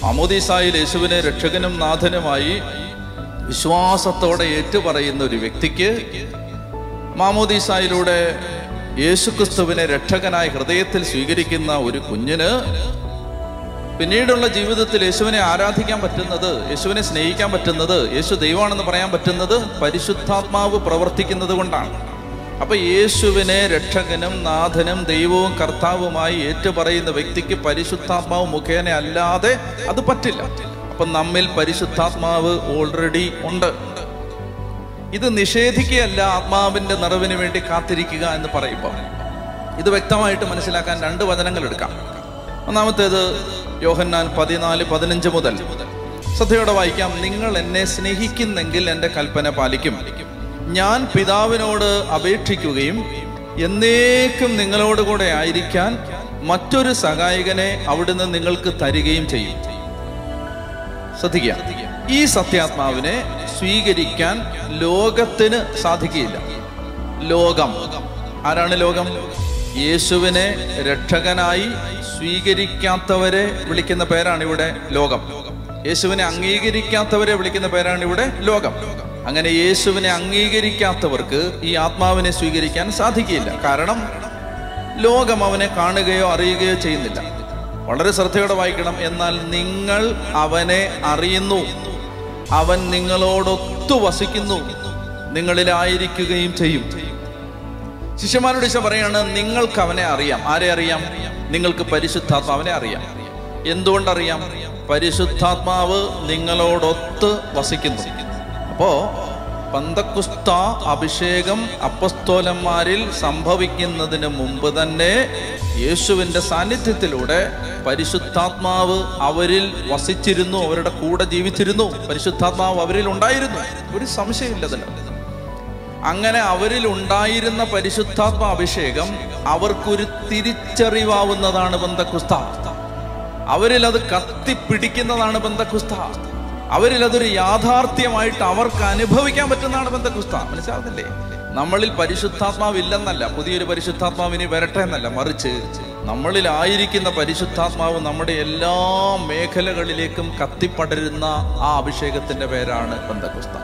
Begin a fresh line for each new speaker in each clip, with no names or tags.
അമോദീസായിൽ യേശുവിനെ രക്ഷകനും നാഥനുമായി വിശ്വാസത്തോടെ ഏറ്റുപറയുന്ന ഒരു വ്യക്തിക്ക് മാമോദീസായിലൂടെ യേശുക്രിസ്തുവിനെ രക്ഷകനായി ഹൃദയത്തിൽ സ്വീകരിക്കുന്ന ഒരു കുഞ്ഞിന് പിന്നീടുള്ള ജീവിതത്തിൽ യേശുവിനെ ആരാധിക്കാൻ പറ്റുന്നത് യേശുവിനെ സ്നേഹിക്കാൻ പറ്റുന്നത് യേശു ദൈവമാണെന്ന് പറയാൻ പറ്റുന്നത് പരിശുദ്ധാത്മാവ് പ്രവർത്തിക്കുന്നത് കൊണ്ടാണ് അപ്പൊ യേശുവിനെ രക്ഷകനും നാഥനും ദൈവവും കർത്താവുമായി ഏറ്റുപറയുന്ന വ്യക്തിക്ക് പരിശുദ്ധാത്മാവ് മുഖേന അല്ലാതെ അത് പറ്റില്ല അപ്പൊ നമ്മിൽ പരിശുദ്ധാത്മാവ് ഓൾറെഡി ഉണ്ട് ഇത് നിഷേധിക്കുകയല്ല ആത്മാവിന്റെ നിറവിന് വേണ്ടി കാത്തിരിക്കുക എന്ന് പറയുമ്പോൾ ഇത് വ്യക്തമായിട്ട് മനസ്സിലാക്കാൻ രണ്ട് വചനങ്ങൾ എടുക്കാം ഒന്നാമത്തേത് യോഹന്നാൻ പതിനാല് പതിനഞ്ച് മുതൽ ശ്രദ്ധയോടെ വായിക്കാം നിങ്ങൾ എന്നെ സ്നേഹിക്കുന്നെങ്കിൽ എൻ്റെ കൽപ്പന പാലിക്കും ഞാൻ പിതാവിനോട് അപേക്ഷിക്കുകയും എന്നേക്കും നിങ്ങളോട് കൂടെ ആയിരിക്കാൻ മറ്റൊരു സഹായകനെ അവിടുന്ന് നിങ്ങൾക്ക് തരികയും ചെയ്യും ശ്രദ്ധിക്കുക ഈ സത്യാത്മാവിനെ സ്വീകരിക്കാൻ ലോകത്തിന് സാധിക്കുകയില്ല ലോകം ആരാണ് ലോകം യേശുവിനെ രക്ഷകനായി സ്വീകരിക്കാത്തവരെ വിളിക്കുന്ന പേരാണ് ഇവിടെ ലോകം യേശുവിനെ അംഗീകരിക്കാത്തവരെ വിളിക്കുന്ന പേരാണ് ഇവിടെ ലോകം അങ്ങനെ യേശുവിനെ അംഗീകരിക്കാത്തവർക്ക് ഈ ആത്മാവിനെ സ്വീകരിക്കാൻ സാധിക്കില്ല കാരണം ലോകം അവനെ കാണുകയോ അറിയുകയോ ചെയ്യുന്നില്ല വളരെ ശ്രദ്ധയോടെ വായിക്കണം എന്നാൽ നിങ്ങൾ അവനെ അറിയുന്നു അവൻ നിങ്ങളോടൊത്തു വസിക്കുന്നു നിങ്ങളിലായിരിക്കുകയും ചെയ്യും ശിഷ്യന്മാരോട് ഈശോ പറയാണ് നിങ്ങൾക്ക് അവനെ അറിയാം ആരെ അറിയാം നിങ്ങൾക്ക് പരിശുദ്ധാത്മാവിനെ അറിയാം എന്തുകൊണ്ടറിയാം പരിശുദ്ധാത്മാവ് നിങ്ങളോടൊത്ത് വസിക്കുന്നു അപ്പോ പന്തക്കുസ്ത അഭിഷേകം അപ്പസ്തോലന്മാരിൽ സംഭവിക്കുന്നതിന് മുമ്പ് തന്നെ യേശുവിന്റെ സാന്നിധ്യത്തിലൂടെ പരിശുദ്ധാത്മാവ് അവരിൽ വസിച്ചിരുന്നു അവരുടെ കൂടെ ജീവിച്ചിരുന്നു പരിശുദ്ധാത്മാവ് അവരിൽ ഉണ്ടായിരുന്നു ഒരു സംശയമില്ല അതിൽ അങ്ങനെ അവരിൽ ഉണ്ടായിരുന്ന പരിശുദ്ധാത്മ അഭിഷേകം അവർക്കൊരു തിരിച്ചറിവാവുന്നതാണ് ബന്ധക്കുസ്ത അവരിൽ അത് കത്തിപ്പിടിക്കുന്നതാണ് ബന്ധക്കുസ്ത അവരിൽ അതൊരു യാഥാർത്ഥ്യമായിട്ട് അവർക്ക് അനുഭവിക്കാൻ പറ്റുന്നതാണ് ബന്ധക്കുസ്ത മനസ്സിലാവുന്നില്ലേ നമ്മളിൽ പരിശുദ്ധാത്മാവ് ഇല്ലെന്നല്ല പുതിയൊരു പരിശുദ്ധാത്മാവിനി വരട്ടെ എന്നല്ല മറിച്ച് നമ്മളിൽ ആയിരിക്കുന്ന പരിശുദ്ധാത്മാവ് നമ്മുടെ എല്ലാ മേഖലകളിലേക്കും കത്തിപ്പടരുന്ന ആ അഭിഷേകത്തിന്റെ പേരാണ് ബന്ധക്കുസ്ത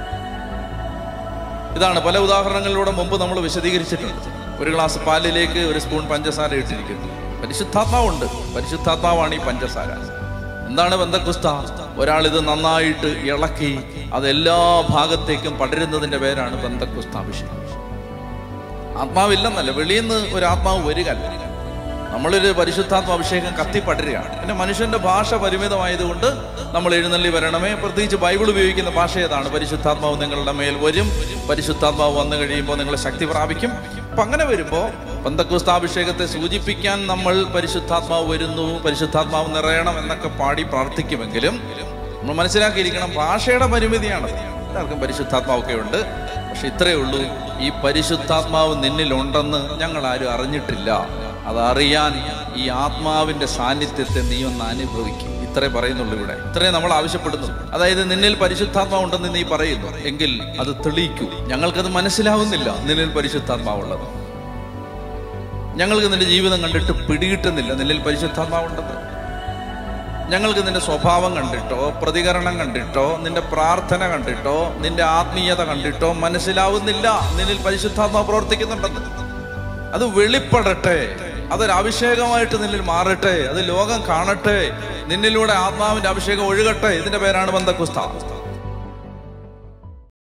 ഇതാണ് പല ഉദാഹരണങ്ങളിലൂടെ മുമ്പ് നമ്മൾ വിശദീകരിച്ചിട്ടുണ്ട് ഒരു ഗ്ലാസ് പാലിലേക്ക് ഒരു സ്പൂൺ പഞ്ചസാര ഇട്ടിരിക്കുന്നു പരിശുദ്ധാത്മാവുണ്ട് പരിശുദ്ധാത്മാവാണ് ഈ പഞ്ചസാര എന്താണ് ബന്ധക്കുസ്ത ഒരാൾ ഇത് നന്നായിട്ട് ഇളക്കി അതെല്ലാ ഭാഗത്തേക്കും പടരുന്നതിന്റെ പേരാണ് ബന്ധക്കുസ്താഭിഷേകം ആത്മാവില്ലെന്നല്ല വെളിയിൽ നിന്ന് ഒരു ആത്മാവ് വരികയല്ല നമ്മളൊരു പരിശുദ്ധാത്മ അഭിഷേകം കത്തിപ്പടരുകയാണ് പിന്നെ മനുഷ്യന്റെ ഭാഷ പരിമിതമായതുകൊണ്ട് നമ്മൾ എഴുന്നള്ളി വരണമേ പ്രത്യേകിച്ച് ബൈബിൾ ഉപയോഗിക്കുന്ന ഭാഷ ഏതാണ് പരിശുദ്ധാത്മാവ് നിങ്ങളുടെ മേൽ വരും പരിശുദ്ധാത്മാവ് വന്നു കഴിയുമ്പോൾ നിങ്ങൾ ശക്തി പ്രാപിക്കും അപ്പൊ അങ്ങനെ വരുമ്പോൾ പന്തക്കുസ്താഭിഷേകത്തെ സൂചിപ്പിക്കാൻ നമ്മൾ പരിശുദ്ധാത്മാവ് വരുന്നു പരിശുദ്ധാത്മാവ് നിറയണം എന്നൊക്കെ പാടി പ്രാർത്ഥിക്കുമെങ്കിലും നമ്മൾ മനസ്സിലാക്കിയിരിക്കണം ഭാഷയുടെ പരിമിതിയാണ് എല്ലാവർക്കും പരിശുദ്ധാത്മാവൊക്കെ ഉണ്ട് പക്ഷെ ഇത്രയേ ഉള്ളൂ ഈ പരിശുദ്ധാത്മാവ് നിന്നിലുണ്ടെന്ന് ഞങ്ങൾ ആരും അറിഞ്ഞിട്ടില്ല അതറിയാൻ ഈ ആത്മാവിന്റെ സാന്നിധ്യത്തെ നീ ഒന്ന് അനുഭവിക്കും ഇത്രേ പറയുന്നുള്ളൂ ഇവിടെ ഇത്രേ നമ്മൾ ആവശ്യപ്പെടുന്നു അതായത് നിന്നിൽ പരിശുദ്ധാത്മാവ് ഉണ്ടെന്ന് നീ പറയുന്നു എങ്കിൽ അത് തെളിയിക്കൂ ഞങ്ങൾക്കത് മനസ്സിലാവുന്നില്ല നിന്നിൽ പരിശുദ്ധാത്മാവുള്ളത് ഞങ്ങൾക്ക് നിന്റെ ജീവിതം കണ്ടിട്ട് പിടികിട്ടുന്നില്ല നിന്നിൽ പരിശുദ്ധാത്മാവുണ്ടെന്ന് ഞങ്ങൾക്ക് നിന്റെ സ്വഭാവം കണ്ടിട്ടോ പ്രതികരണം കണ്ടിട്ടോ നിന്റെ പ്രാർത്ഥന കണ്ടിട്ടോ നിന്റെ ആത്മീയത കണ്ടിട്ടോ മനസ്സിലാവുന്നില്ല നിന്നിൽ പരിശുദ്ധാത്മാവ് പ്രവർത്തിക്കുന്നുണ്ടെന്ന് അത് വെളിപ്പെടട്ടെ അതൊരു അഭിഷേകമായിട്ട് നിന്നിൽ മാറട്ടെ അത് ലോകം കാണട്ടെ നിന്നിലൂടെ ആത്മാവിന്റെ അഭിഷേകം ഒഴുകട്ടെ ഇതിന്റെ പേരാണ് ബന്ധക്കുസ്ത